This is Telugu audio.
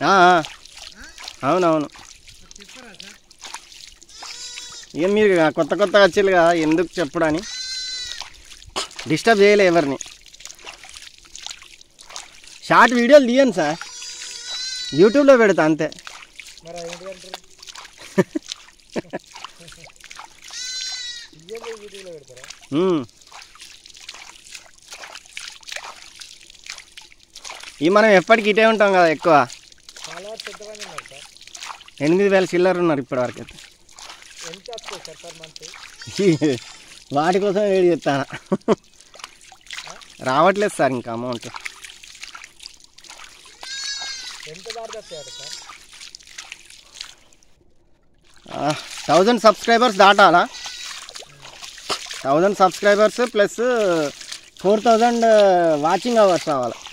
ఆ, ఆ. అవునవును ఇక మీరు ఇక కొత్త కొత్తగా వచ్చారు కదా ఎందుకు చెప్పుడని డిస్టర్బ్ చేయలే ఎవరిని షార్ట్ వీడియోలు తీయను సార్ యూట్యూబ్లో పెడతా అంతే మరి ఏంటి అంటారు ఇయ్యండి యూట్యూబ్లో పెడతారా ఉమ్. ఈ మనం ఎప్పటికి ఇటే ఉంటాం కదా ఎక్కువ ఫాలోవర్స్ ఎంతమంది ఉన్నారు సార్ ఎనిమిది వేల చిల్లర ఉన్నారు ఇప్పటివరకు అయితే ఎంత వస్తాయి సార్ పర్ మంత్ వాటి కోసం వేడి చెప్తాను రావట్లేదు సార్ ఇంకా అమౌంట్ ఎంత దారి వస్తాయట సార్ థౌజండ్ సబ్స్క్రైబర్స్ దాటాలా thousand subscribers plus four thousand watching hours రావాలి